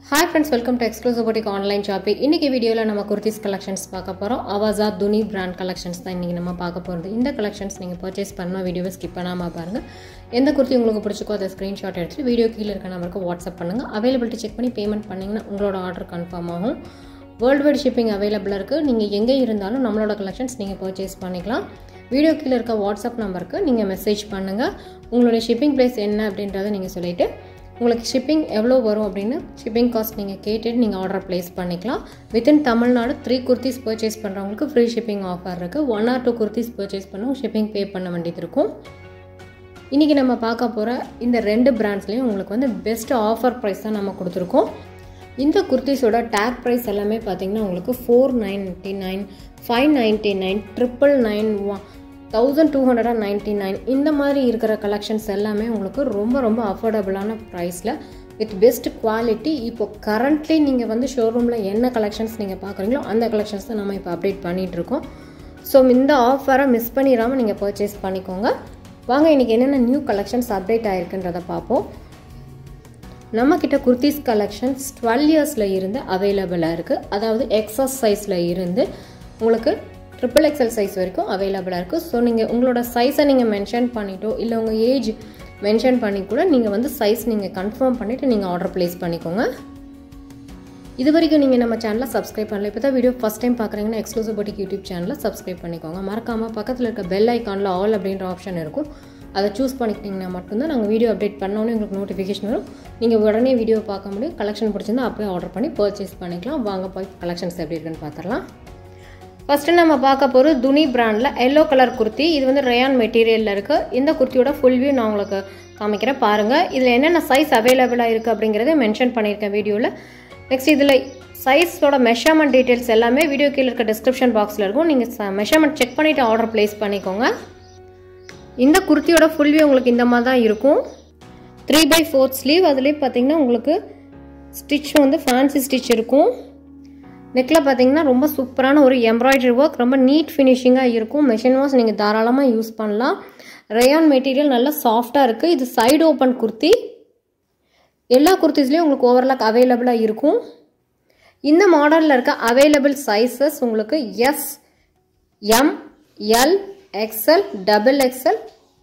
hi friends welcome to exclusive boutique online shopping இன்றைக்கி வீடியோவில் நம்ம குர்த்திஸ் கலெக்ஷன்ஸ் பார்க்க போகிறோம் அவாசா துனி பிராண்ட் கலெக்ஷன்ஸ் தான் இன்றைக்கி நம்ம பார்க்க போகிறது இந்த கலெக்ஷன்ஸ் நீங்கள் பர்ச்சேஸ் பண்ணால் வீடியோவை ஸ்கிப் பண்ணாமல் பாருங்கள் எந்த குர்த்தி உங்களுக்கு பிடிச்சிக்கோ அதை ஸ்க்ரீன்ஷாட் எடுத்துட்டு வீடியோ கீழே இருக்க நம்பருக்கு வாட்ஸ்அப் பண்ணுங்கள் அவைலபிலிட்டி செக் பண்ணி பேமெண்ட் பண்ணிங்கன்னா உங்களோட ஆர்டர் கன்ஃபார்ம் ஆகும் வேர்ல்டு வைட் ஷிப்பிங் அவைலபிளாக இருக்குது நீங்கள் எங்கே இருந்தாலும் நம்மளோட கலெக்ஷன்ஸ் நீங்கள் பர்ச்சேஸ் பண்ணிக்கலாம் வீடியோ கீழே இருக்க வாட்ஸ்அப் நம்பருக்கு நீங்கள் மெசேஜ் பண்ணுங்கள் உங்களுடைய ஷிப்பிங் ப்ரைஸ் என்ன அப்படின்றத நீங்கள் சொல்லிவிட்டு உங்களுக்கு ஷிப்பிங் எவ்வளோ வரும் அப்படின்னு ஷிப்பிங் காஸ்ட் நீங்கள் கேட்டுட்டு நீங்கள் ஆர்டர் ப்ளேஸ் பண்ணிக்கலாம் within Tamil Nadu three kurtis purchase பண்ணுறவங்களுக்கு ஃப்ரீ ஷிப்பிங் ஆஃபர் இருக்குது one or two kurtis purchase பண்ணவும் ஷிப்பிங் பே பண்ண வேண்டியது இருக்கும் இன்றைக்கி நம்ம பார்க்க போகிற இந்த ரெண்டு பிராண்ட்ஸ்லேயும் உங்களுக்கு வந்து பெஸ்ட் ஆஃபர் ப்ரைஸ் தான் நம்ம கொடுத்துருக்கோம் இந்த குர்த்திஸோட டேக் ப்ரைஸ் எல்லாமே பார்த்தீங்கன்னா உங்களுக்கு four ninety nine five ninety nine triple nine one thousand two hundred and ninety nine இந்த மாதிரி இருக்கிற கலெக்ஷன்ஸ் எல்லாமே உங்களுக்கு ரொம்ப ரொம்ப அஃபோர்டபுளான ப்ரைஸில் வித் பெஸ்ட் குவாலிட்டி இப்போ கரண்ட்லி நீங்கள் வந்து ஷோரூமில் என்ன கலெக்ஷன்ஸ் நீங்கள் பார்க்குறீங்களோ அந்த கலெக்ஷன்ஸ் தான் நம்ம இப்போ அப்டேட் பண்ணிகிட்ருக்கோம் ஸோ இந்த ஆஃபரை மிஸ் பண்ணிடாமல் நீங்கள் பர்ச்சேஸ் பண்ணிக்கோங்க வாங்க இன்றைக்கி என்னென்ன நியூ கலெக்ஷன்ஸ் அப்டேட் ஆகிருக்குன்றதை பார்ப்போம் நம்மக்கிட்ட குர்த்திஸ் கலெக்ஷன்ஸ் டுவெல் இயர்ஸில் இருந்து அவைலபிளாக இருக்குது அதாவது எக்ஸஸ் சைஸில் இருந்து உங்களுக்கு ட்ரிபிள் எக்ஸல் சைஸ் வரைக்கும் அவைலபிளாக இருக்குது ஸோ நீங்கள் உங்களோட சைஸை நீங்கள் மென்ஷன் பண்ணிட்டோ இல்லை உங்கள் ஏஜ் மென்ஷன் பண்ணி கூட நீங்கள் வந்து சைஸ் நீங்கள் கன்ஃபார்ம் பண்ணிவிட்டு நீங்கள் ஆர்டர் ப்ளேஸ் பண்ணிக்கோங்க இது வரைக்கும் நீங்கள் நம்ம சேனலை சப்ஸ்கிரைப் பண்ணல இப்போ தான் வீடியோ ஃபஸ்ட் டைம் பார்க்குறீங்கன்னா எக்ஸ்க்ளூசிவ் பட்டிக் யூடியூப் சேனலை சப்ஸ்கிரைப் பண்ணிக்கோங்க மறக்காமல் பக்கத்தில் இருக்க பெல் ஐக்கானில் ஆல் அப்படின்ற ஆப்ஷன் இருக்கும் அதை சூஸ் பண்ணிக்கிட்டிங்கன்னா மட்டும்தான் நாங்கள் வீடியோ அப்டேட் பண்ணோன்னே உங்களுக்கு நோட்டிஃபிகேஷன் வரும் நீங்கள் உடனே வீடியோ பார்க்க முடியும் கலெக்ஷன் பிடிச்சிருந்தா அப்படியே ஆர்டர் பண்ணி பர்ச்சேஸ் பண்ணிக்கலாம் வாங்க போய் கலெக்ஷன்ஸ் எப்படி இருக்குன்னு பார்த்துடலாம் ஃபஸ்ட்டு நம்ம பார்க்க போகிறது துணி பிராண்டில் எல்லோ கலர் குர்த்தி இது வந்து ரயான் மெட்டீரியலில் இருக்குது இந்த குர்த்தியோட ஃபுல் வியூ நான் உங்களுக்கு காமிக்கிறேன் பாருங்கள் இதில் என்னென்ன சைஸ் அவைலபிளாக இருக்குது அப்படிங்கிறத மென்ஷன் பண்ணியிருக்கேன் வீடியோவில் நெக்ஸ்ட் இதில் சைஸோட மெஷர்மெண்ட் டீட்டெயில்ஸ் எல்லாமே வீடியோ கீழே இருக்க டிஸ்கிரிப்ஷன் பாக்ஸில் இருக்கும் நீங்கள் மெஷர்மெண்ட் செக் பண்ணிவிட்டு ஆர்டர் ப்ளேஸ் பண்ணிக்கோங்க இந்த குர்த்தியோட ஃபுல் வியூ உங்களுக்கு இந்த மாதிரி தான் இருக்கும் த்ரீ பை ஃபோர்த் ஸ்லீவ் அதுலேயே பார்த்தீங்கன்னா உங்களுக்கு ஸ்டிச் வந்து ஃபேன்சி ஸ்டிச் இருக்கும் நெக்கில் பார்த்தீங்கன்னா ரொம்ப சூப்பரான ஒரு எம்ப்ராய்டரி ஒர்க் ரொம்ப நீட் ஃபினிஷிங்காக இருக்கும் மெஷின் வாஷ் நீங்கள் தாராளமாக யூஸ் பண்ணலாம் ரயான் மெட்டீரியல் நல்லா சாஃப்டாக இருக்குது இது சைடு ஓப்பன் குர்த்தி எல்லா குர்த்திஸ்லேயும் உங்களுக்கு ஓவர்லாக் அவைலபிளாக இருக்கும் இந்த மாடலில் இருக்க அவைலபிள் சைஸஸ் உங்களுக்கு S M L XL double XL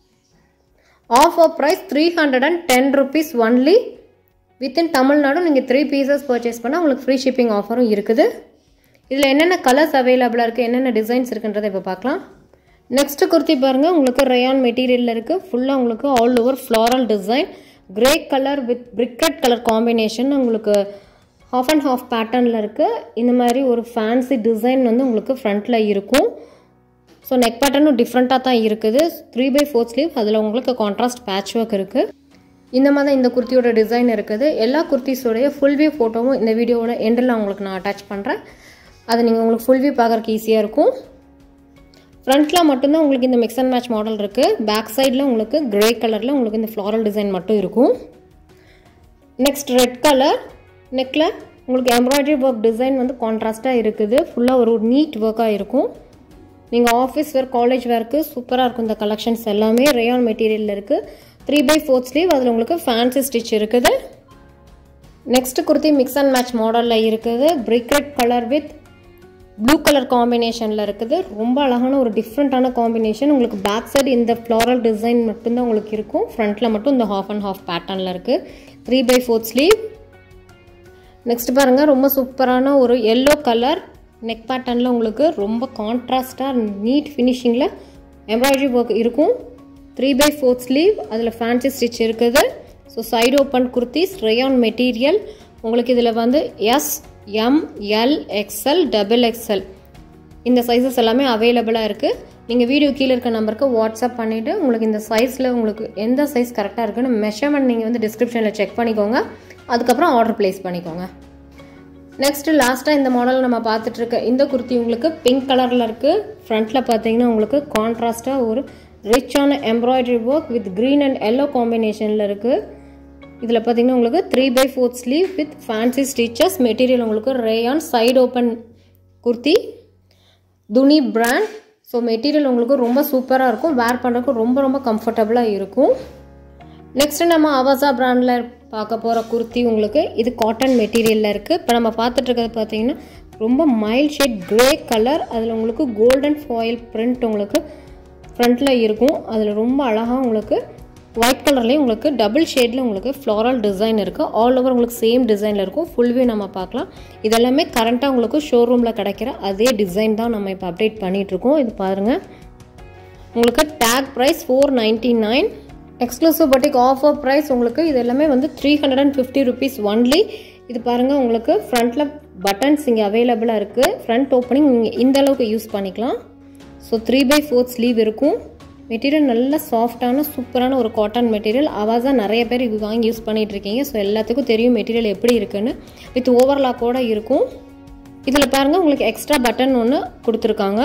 offer price three hundred and ten rupees only within Tamil Nadu நீங்கள் த்ரீ பீசஸ் பர்ச்சேஸ் பண்ணால் உங்களுக்கு ஃப்ரீ ஷிப்பிங் ஆஃபரும் இருக்குது இதில் என்னென்ன கலர்ஸ் அவைலபிளாக இருக்குது என்னென்ன டிசைன்ஸ் இருக்குன்றதை இப்போ பார்க்கலாம் நெக்ஸ்ட்டு குர்த்தி பாருங்கள் உங்களுக்கு ரயான் மெட்டீரியலில் இருக்குது ஃபுல்லாக உங்களுக்கு all over floral design grey colour with brick colour combination உங்களுக்கு ஹாஃப் அண்ட் ஹாஃப் பேட்டர்னில் இருக்குது இந்த மாதிரி ஒரு ஃபேன்சி டிசைன் வந்து உங்களுக்கு ஃப்ரண்ட்டில் இருக்கும் ஸோ நெக் பேட்டர்னும் டிஃப்ரெண்ட்டாக தான் இருக்குது த்ரீ பை ஃபோர் ஸ்லீவ் அதில் உங்களுக்கு கான்ட்ராஸ்ட் பேட்ச் ஒர்க் இருக்குது இந்த மாதிரி தான் இந்த குர்த்தியோட டிசைன் இருக்குது எல்லா குர்த்திஸோடைய ஃபுல் வியூ ஃபோட்டோவும் இந்த வீடியோவோட எண்டில் உங்களுக்கு நான் அட்டாச் பண்ணுறேன் அது நீங்கள் உங்களுக்கு ஃபுல் வியூ பார்க்குறக்கு ஈஸியாக இருக்கும் ஃப்ரண்ட்டில் மட்டும்தான் உங்களுக்கு இந்த மிக்ஸ் அண்ட் மேட்ச் மாடல் இருக்குது பேக் சைடில் உங்களுக்கு கிரே கலரில் உங்களுக்கு இந்த ஃப்ளாரல் டிசைன் மட்டும் இருக்கும் நெக்ஸ்ட் ரெட் கலர் நெக்கில் உங்களுக்கு எம்ப்ராய்டரி ஒர்க் டிசைன் வந்து கான்ட்ராஸ்ட்டாக இருக்குது ஃபுல்லாக ஒரு நீட் ஒர்க்காக இருக்கும் நீங்கள் ஆஃபீஸ் வேர் காலேஜ் வேர்க்கு சூப்பராக இருக்கும் இந்த கலெக்ஷன்ஸ் எல்லாமே ரேயான் மெட்டீரியலில் இருக்குது த்ரீ பை ஃபோர்த் ஸ்லீவ் அதில் உங்களுக்கு ஃபேன்சி ஸ்டிச் இருக்குது next kurti mix and match மாடலில் இருக்குது brick red colour with blue colour காம்பினேஷனில் இருக்குது ரொம்ப அழகான ஒரு டிஃப்ரெண்ட்டான காம்பினேஷன் உங்களுக்கு பேக் சைடு இந்த ஃப்ளாரல் டிசைன் மட்டும்தான் உங்களுக்கு இருக்கும் ஃப்ரண்ட்டில் மட்டும் இந்த ஹாஃப் அண்ட் ஹாஃப் பேட்டர்னில் இருக்குது three by fourth sleeve next பாருங்கள் ரொம்ப சூப்பரான ஒரு எல்லோ கலர் நெக் பேட்டர்னில் உங்களுக்கு ரொம்ப கான்ட்ராஸ்டாக நீட் ஃபினிஷிங்கில் எம்ப்ராய்டரி ஒர்க் இருக்கும் த்ரீ பை ஃபோர்த் ஸ்லீவ் அதில் ஃபேன்சி ஸ்டிச் இருக்குது so side open kurtis rayon material உங்களுக்கு இதில் வந்து S M L XL double XL இந்த சைஸஸ் எல்லாமே அவைலபிளாக இருக்குது நீங்கள் வீடியோ கீழே இருக்க நம்பருக்கு வாட்ஸ்அப் பண்ணிவிட்டு உங்களுக்கு இந்த சைஸில் உங்களுக்கு எந்த சைஸ் கரெக்டாக இருக்குன்னு மெஷர்மெண்ட் நீங்கள் வந்து டிஸ்கிரிப்ஷனில் செக் பண்ணிக்கோங்க அதுக்கப்புறம் ஆர்டர் ப்ளேஸ் பண்ணிக்கோங்க நெக்ஸ்ட்டு லாஸ்ட்டாக இந்த மாடல் நம்ம பார்த்துட்ருக்க இந்த குர்த்தி உங்களுக்கு பிங்க் கலரில் இருக்குது ஃப்ரண்ட்டில் பார்த்தீங்கன்னா உங்களுக்கு கான்ட்ராஸ்ட்டாக ஒரு ரிச்சான embroidery work with green and yellow காம்பினேஷனில் இருக்குது இதில் பார்த்தீங்கன்னா உங்களுக்கு three by fourth sleeve with fancy stitches material உங்களுக்கு ரேயான் சைடு ஓப்பன் குர்த்தி துனி பிராண்ட் ஸோ மெட்டீரியல் உங்களுக்கு ரொம்ப சூப்பராக இருக்கும் வேர் பண்ணுறதுக்கு ரொம்ப ரொம்ப கம்ஃபர்டபுளாக இருக்கும் நெக்ஸ்ட்டு நம்ம அவசா பிராண்டில் பார்க்க போகிற குர்த்தி உங்களுக்கு இது காட்டன் மெட்டீரியலில் இருக்குது இப்போ நம்ம பார்த்துட்டு இருக்கிறது பார்த்தீங்கன்னா ரொம்ப மைல்ட் ஷேட் கிரே கலர் அதில் உங்களுக்கு கோல்டன் ஃபாயில் பிரிண்ட் உங்களுக்கு ஃப்ரண்ட்டில் இருக்கும் அதில் ரொம்ப அழகாக உங்களுக்கு ஒயிட் கலர்லேயும் உங்களுக்கு டபுள் ஷேடில் உங்களுக்கு ஃப்ளாரல் டிசைன் இருக்குது ஆல் ஓவர் உங்களுக்கு சேம் டிசைனில் இருக்கும் ஃபுல் வியூ நம்ம பார்க்கலாம் இதெல்லாமே கரண்ட்டாக உங்களுக்கு ஷோரூமில் கிடைக்கிற அதே டிசைன் தான் நம்ம இப்போ அப்டேட் பண்ணிகிட்ருக்கோம் இது பாருங்கள் உங்களுக்கு tag price four ninety nine exclusive Batik offer price உங்களுக்கு இது எல்லாமே வந்து three hundred and fifty rupees only இது பாருங்கள் உங்களுக்கு ஃப்ரண்ட்டில் பட்டன்ஸ் இங்கே அவைலபிளாக இருக்குது ஃப்ரண்ட் ஓப்பனிங் நீங்கள் இந்த அளவுக்கு யூஸ் பண்ணிக்கலாம் so three by fourth sleeve இருக்கும் மெட்டீரியல் நல்ல சாஃப்டான சூப்பரான ஒரு காட்டன் மெட்டீரியல் அவாஸாக நிறைய பேர் இது வாங்கி யூஸ் பண்ணிகிட்டு இருக்கீங்க ஸோ எல்லாத்துக்கும் தெரியும் மெட்டீரியல் எப்படி இருக்குன்னு வித் ஓவர்லாக்கோட இருக்கும் இதில் பாருங்கள் உங்களுக்கு எக்ஸ்ட்ரா பட்டன் ஒன்று கொடுத்துருக்காங்க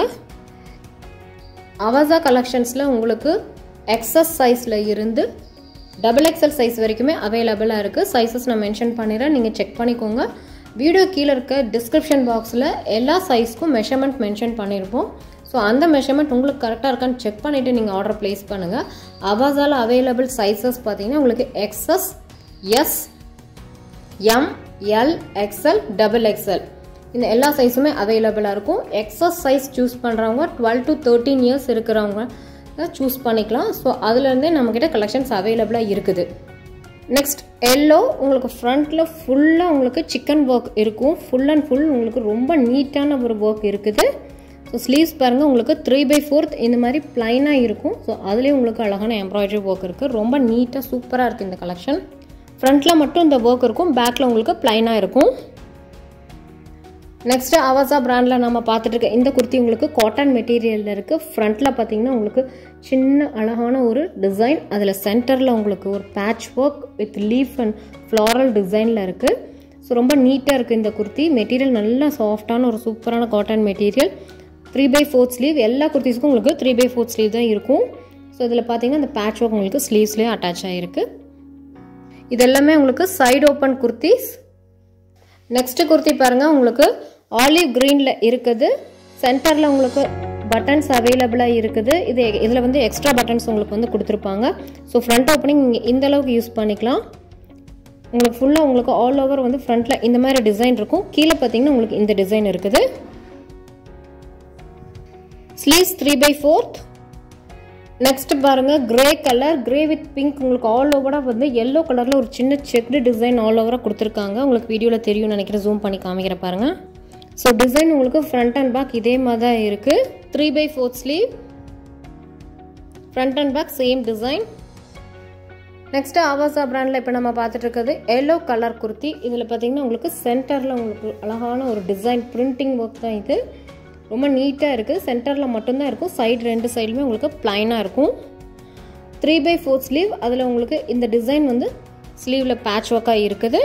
அவாசா கலெக்ஷன்ஸில் உங்களுக்கு எக்ஸஸ் சைஸில் இருந்து டபுள் எக்ஸல் சைஸ் வரைக்குமே அவைலபிளாக இருக்குது சைஸஸ் நான் மென்ஷன் பண்ணிடுறேன் நீங்கள் செக் பண்ணிக்கோங்க வீடியோ கீழே இருக்க டிஸ்கிரிப்ஷன் பாக்ஸில் எல்லா சைஸ்க்கும் மெஷர்மெண்ட் மென்ஷன் பண்ணியிருப்போம் ஸோ அந்த மெஷர்மெண்ட் உங்களுக்கு கரெக்டாக இருக்கான்னு செக் பண்ணிவிட்டு நீங்கள் ஆர்டர் ப்ளேஸ் பண்ணுங்கள் அவாசால் அவைலபிள் சைஸஸ் பார்த்தீங்கன்னா உங்களுக்கு XS S M L XL double XL இந்த எல்லா சைஸுமே அவைலபிளாக இருக்கும் எக்ஸஸ் சைஸ் சூஸ் பண்ணுறவங்க டுவெல் டு தேர்ட்டீன் இயர்ஸ் இருக்கிறவங்க சூஸ் பண்ணிக்கலாம் ஸோ அதுலேருந்தே நம்மக்கிட்ட கலெக்ஷன்ஸ் அவைலபிளாக இருக்குது நெக்ஸ்ட் எல்லோ உங்களுக்கு ஃப்ரண்ட்டில் ஃபுல்லாக உங்களுக்கு சிக்கன் ஒர்க் இருக்கும் ஃபுல் அண்ட் ஃபுல் உங்களுக்கு ரொம்ப நீட்டான ஒரு ஒர்க் இருக்குது ஸோ ஸ்லீவ்ஸ் பாருங்கள் உங்களுக்கு த்ரீ பை ஃபோர்த் இந்த மாதிரி ப்ளைனாக இருக்கும் ஸோ அதுலேயும் உங்களுக்கு அழகான எம்ப்ராய்டரி ஒர்க் இருக்குது ரொம்ப நீட்டாக சூப்பராக இருக்குது இந்த கலெக்ஷன் ஃப்ரண்ட்டில் மட்டும் இந்த ஒர்க் இருக்கும் பேக்கில் உங்களுக்கு ப்ளைனாக இருக்கும் நெக்ஸ்ட்டு அவசா பிராண்டில் நம்ம பார்த்துட்டு இருக்க இந்த குர்த்தி உங்களுக்கு காட்டன் மெட்டீரியலில் இருக்குது ஃப்ரண்ட்டில் பார்த்தீங்கன்னா உங்களுக்கு சின்ன அழகான ஒரு டிசைன் அதில் சென்டரில் உங்களுக்கு ஒரு patch work with leaf and floral டிசைனில் இருக்குது ஸோ ரொம்ப நீட்டாக இருக்குது இந்த குர்த்தி மெட்டீரியல் நல்லா சாஃப்டான ஒரு சூப்பரான cotton material three by fourth sleeve எல்லா குர்த்திஸ்க்கும் உங்களுக்கு த்ரீ பை ஃபோர்த் ஸ்லீவ் தான் இருக்கும் ஸோ இதில் பார்த்தீங்கன்னா இந்த பேட்ச் ஒர்க் உங்களுக்கு ஸ்லீவ்ஸ்லேயே அட்டாச் ஆகிருக்கு இது எல்லாமே உங்களுக்கு side open kurtis next kurti பாருங்கள் உங்களுக்கு ஆலிவ் க்ரீனில் இருக்குது சென்டரில் உங்களுக்கு பட்டன்ஸ் அவைலபிளாக இருக்குது இது இதில் வந்து எக்ஸ்ட்ரா பட்டன்ஸ் உங்களுக்கு வந்து கொடுத்துருப்பாங்க ஸோ ஃப்ரண்ட் ஓப்பனிங் நீங்கள் இந்த அளவுக்கு யூஸ் பண்ணிக்கலாம் உங்களுக்கு ஃபுல்லாக உங்களுக்கு ஆல் ஓவர் வந்து ஃப்ரண்ட்டில் இந்த மாதிரி டிசைன் இருக்கும் கீழே பார்த்தீங்கன்னா உங்களுக்கு இந்த டிசைன் இருக்குது sleeves three by fourth next பாருங்க grey colour grey with pink உங்களுக்கு ஆல் ஓவராக வந்து எல்லோ கலரில் ஒரு சின்ன செக்டு டிசைன் ஆல் ஓவராக கொடுத்துருக்காங்க உங்களுக்கு வீடியோவில் தெரியும் நினைக்கிறேன் ஜூம் பண்ணி காமிக்கிற பாருங்க ஸோ டிசைன் உங்களுக்கு ஃப்ரண்ட் அண்ட் பேக் இதே மாதிரி தான் இருக்குது three by fourth sleeve front and back same design next ஆவாசா பிராண்டில் இப்போ நம்ம பார்த்துட்டு இருக்கிறது எல்லோ கலர் குர்த்தி இதில் பார்த்தீங்கன்னா உங்களுக்கு சென்டரில் உங்களுக்கு அழகான ஒரு டிசைன் பிரிண்டிங் ஒர்க் தான் இது ரொம்ப நீட்டாக இருக்குது சென்டரில் மட்டும்தான் இருக்கும் சைடு ரெண்டு சைடுமே உங்களுக்கு ப்ளைனாக இருக்கும் த்ரீ பை ஃபோர் ஸ்லீவ் அதில் உங்களுக்கு இந்த டிசைன் வந்து ஸ்லீவில் பேட்ச் ஒர்க்காக இருக்குது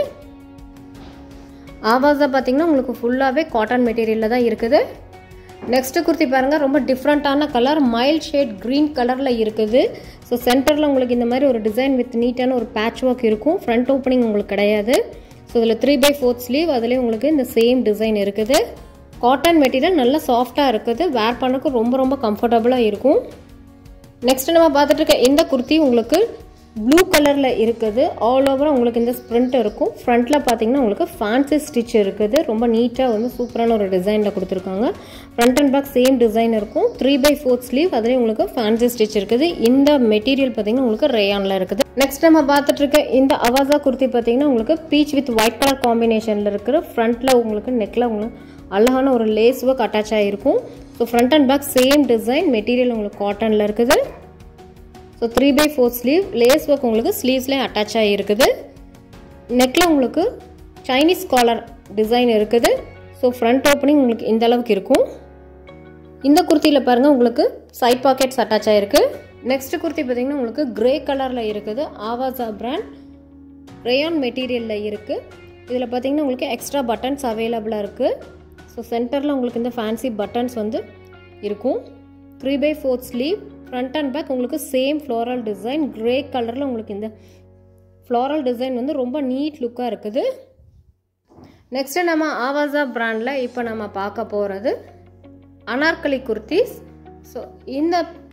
ஆவாஸா பார்த்தீங்கன்னா உங்களுக்கு ஃபுல்லாகவே காட்டன் மெட்டீரியலில் தான் இருக்குது நெக்ஸ்ட் குர்த்தி பாருங்கள் ரொம்ப டிஃப்ரெண்ட்டான கலர் மைல்ட் ஷேட் க்ரீன் கலரில் இருக்குது ஸோ சென்டரில் உங்களுக்கு இந்த மாதிரி ஒரு டிசைன் வித் நீட்டான ஒரு பேட்ச் ஒர்க் இருக்கும் ஃப்ரண்ட் ஓப்பனிங் உங்களுக்கு கிடையாது ஸோ இதில் த்ரீ பை ஃபோர்த் ஸ்லீவ் அதுலேயே உங்களுக்கு இந்த சேம் டிசைன் இருக்குது காட்டன் மெட்டீரியல் நல்லா சாஃப்டாக இருக்குது வேர் பண்ணக்கு ரொம்ப ரொம்ப கம்ஃபர்டபுளாக இருக்கும் நெக்ஸ்ட் நம்ம பார்த்துட்டு இருக்க இந்த குர்த்தி உங்களுக்கு ப்ளூ கலரில் இருக்குது ஆல் ஓவராக உங்களுக்கு இந்த ஸ்ப்ரிண்ட் இருக்கும் ஃப்ரண்ட்டில் பார்த்தீங்கன்னா உங்களுக்கு ஃபேன்சி ஸ்டிச் இருக்குது ரொம்ப நீட்டாக வந்து சூப்பரான ஒரு டிசைனில் கொடுத்துருக்காங்க front and back same design இருக்கும் த்ரீ பை ஃபோர்த் ஸ்லீவ் அதுலேயும் உங்களுக்கு ஃபேன்சி ஸ்டிச் இருக்குது இந்த மெட்டீரியல் பார்த்தீங்கன்னா உங்களுக்கு ரேயானில் இருக்குது நெக்ஸ்ட் நம்ம பார்த்துட்டு இருக்க இந்த அவாசா குர்த்தி பார்த்தீங்கன்னா உங்களுக்கு பீச் வித் ஒயிட் கலர் காம்பினேஷனில் இருக்கிற ஃப்ரண்ட்டில் உங்களுக்கு நெக்கில் உங்களுக்கு அழகான ஒரு லேஸ் ஒர்க் அட்டாச் ஆகிருக்கும் so front and back same design material உங்களுக்கு காட்டனில் இருக்குது so three by four sleeve lace work உங்களுக்கு ஸ்லீவ்ஸ்லேயும் அட்டாச் ஆகிருக்குது நெக்கில் உங்களுக்கு சைனீஸ் காலர் டிசைன் இருக்குது ஸோ ஃப்ரண்ட் ஓப்பனிங் உங்களுக்கு இந்த அளவுக்கு இருக்கும் இந்த குர்த்தியில் பாருங்கள் உங்களுக்கு சைட் பாக்கெட்ஸ் அட்டாச் ஆகிருக்கு நெக்ஸ்ட் குர்த்தி பார்த்தீங்கன்னா உங்களுக்கு கிரே கலரில் இருக்குது ஆவாசா பிராண்ட் ரேயான் மெட்டீரியலில் இருக்குது இதில் பார்த்தீங்கன்னா உங்களுக்கு எக்ஸ்ட்ரா பட்டன்ஸ் அவைலபிளாக இருக்குது ஸோ சென்டரில் உங்களுக்கு இந்த ஃபேன்சி பட்டன்ஸ் வந்து இருக்கும் three by fourth sleeve front and back உங்களுக்கு சேம் ஃப்ளோரல் டிசைன் கிரே கலரில் உங்களுக்கு இந்த ஃப்ளோரல் டிசைன் வந்து ரொம்ப நீட் லுக்காக இருக்குது நெக்ஸ்ட்டு நம்ம ஆவாசா பிராண்டில் இப்போ நம்ம பார்க்க போகிறது அனார்கலி குர்த்திஸ் ஸோ இந்த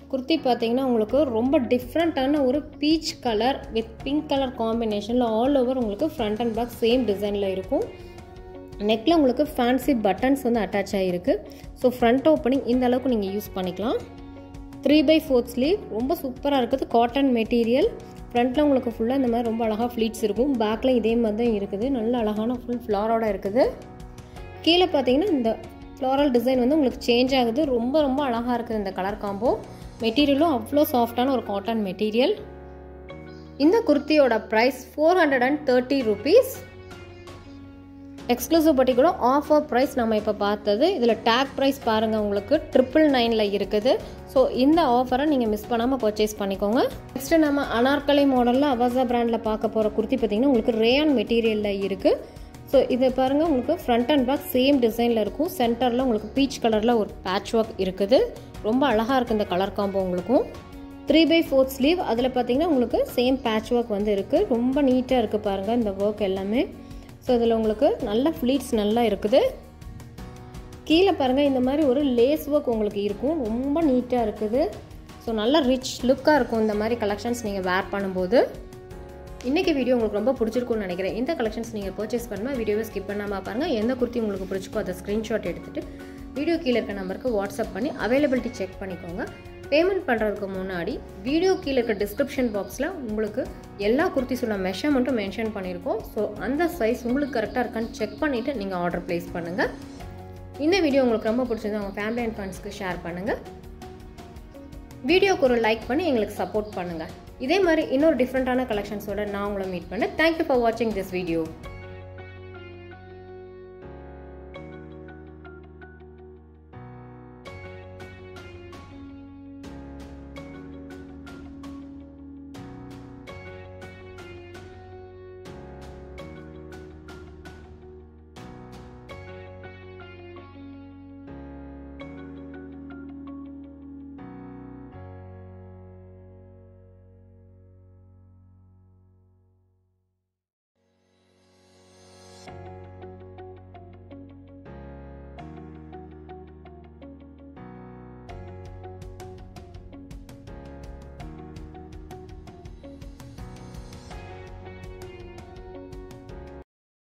குர்த்தி பார்த்தீங்கன்னா உங்களுக்கு ரொம்ப டிஃப்ரெண்ட்டான ஒரு peach colour with pink colour காம்பினேஷனில் ஆல் ஓவர் உங்களுக்கு ஃப்ரண்ட் அண்ட் பேக் சேம் டிசைனில் இருக்கும் நெக்கில் உங்களுக்கு ஃபேன்சி பட்டன்ஸ் வந்து அட்டாச் ஆகிருக்கு ஸோ ஃப்ரண்ட் ஓப்பனிங் இந்த அளவுக்கு நீங்கள் யூஸ் பண்ணிக்கலாம் த்ரீ பை ஃபோர்த் ஸ்லீவ் ரொம்ப சூப்பராக இருக்குது காட்டன் மெட்டீரியல் ஃப்ரண்ட்டில் உங்களுக்கு ஃபுல்லாக இந்த மாதிரி ரொம்ப அழகாக ஃப்ளீட்ஸ் இருக்கும் பேக்கில் இதே மாதிரி தான் இருக்குது நல்ல அழகான ஃபுல் ஃப்ளாரோட இருக்குது கீழே பார்த்தீங்கன்னா இந்த ஃப்ளாரல் டிசைன் வந்து உங்களுக்கு சேஞ்ச் ஆகுது ரொம்ப ரொம்ப அழகாக இருக்குது இந்த கலர் காம்போ மெட்டீரியலும் அவ்வளோ சாஃப்டான ஒரு காட்டன் மெட்டீரியல் இந்த குர்த்தியோட price four hundred and thirty rupees exclusive Batik கூட ஆஃபர் ப்ரைஸ் நம்ம இப்போ பார்த்தது இதில் டேக் ப்ரைஸ் பாருங்கள் உங்களுக்கு ட்ரிபிள் நைனில் இருக்குது ஸோ இந்த ஆஃபரை நீங்கள் மிஸ் பண்ணாமல் பர்ச்சேஸ் பண்ணிக்கோங்க நெக்ஸ்ட்டு நம்ம அனார்கலை மாடலில் அவாசா பிராண்டில் பார்க்க போகிற குர்த்தி பார்த்திங்கன்னா உங்களுக்கு ரேயான் மெட்டீரியலில் இருக்குது ஸோ இது பாருங்கள் உங்களுக்கு ஃப்ரண்ட் அண்ட் பேக் சேம் டிசைனில் இருக்கும் சென்டரில் உங்களுக்கு பீச் கலரில் ஒரு பேட்ச் ஒர்க் இருக்குது ரொம்ப அழகாக இருக்குது இந்த கலர் காம்போ உங்களுக்கும் த்ரீ பை ஃபோர்த் ஸ்லீவ் அதில் பார்த்தீங்கன்னா உங்களுக்கு சேம் பேட்ச் ஒர்க் வந்து இருக்குது ரொம்ப நீட்டாக இருக்குது பாருங்கள் இந்த ஒர்க் எல்லாமே ஸோ இதில் உங்களுக்கு நல்ல ஃப்ளீட்ஸ் நல்லா இருக்குது கீழே பாருங்கள் இந்த மாதிரி ஒரு லேஸ் ஒர்க் உங்களுக்கு இருக்கும் ரொம்ப நீட்டாக இருக்குது ஸோ நல்ல ரிச் லுக்காக இருக்கும் இந்த மாதிரி கலெக்ஷன்ஸ் நீங்கள் வேர் பண்ணும்போது இன்றைக்கி வீடியோ உங்களுக்கு ரொம்ப பிடிச்சிருக்கும்னு நினைக்கிறேன் இந்த கலெக்ஷன்ஸ் நீங்கள் பர்ச்சேஸ் பண்ணால் வீடியோவை ஸ்கிப் பண்ணாமல் பாருங்கள் எந்த குர்த்தி உங்களுக்கு பிடிச்சிக்கோ அதை ஸ்க்ரீன்ஷாட் எடுத்துகிட்டு வீடியோ கீழே இருக்க நம்பருக்கு வாட்ஸ்அப் பண்ணி அவைலபிலிட்டி செக் பண்ணிக்கோங்க பேமெண்ட் பண்ணுறதுக்கு முன்னாடி வீடியோ கீழே இருக்க டிஸ்கிரிப்ஷன் பாக்ஸில் உங்களுக்கு எல்லா குர்த்திஸோட மெஷர்மெண்ட்டும் மென்ஷன் பண்ணியிருக்கோம் ஸோ அந்த சைஸ் உங்களுக்கு கரெக்டாக இருக்கான்னு செக் பண்ணிவிட்டு நீங்கள் ஆர்டர் ப்ளேஸ் பண்ணுங்கள் இந்த வீடியோ உங்களுக்கு ரொம்ப பிடிச்சிருந்தா உங்கள் ஃபேமிலி அண்ட் ஃப்ரெண்ட்ஸ்க்கு ஷேர் பண்ணுங்கள் வீடியோக்கு ஒரு லைக் பண்ணி எங்களுக்கு சப்போர்ட் பண்ணுங்கள் இதே மாதிரி இன்னொரு டிஃப்ரெண்ட்டான கலெக்ஷன்ஸோட நான் உங்களை மீட் பண்ணேன் தேங்க்யூ ஃபார் வாட்சிங் திஸ் வீடியோ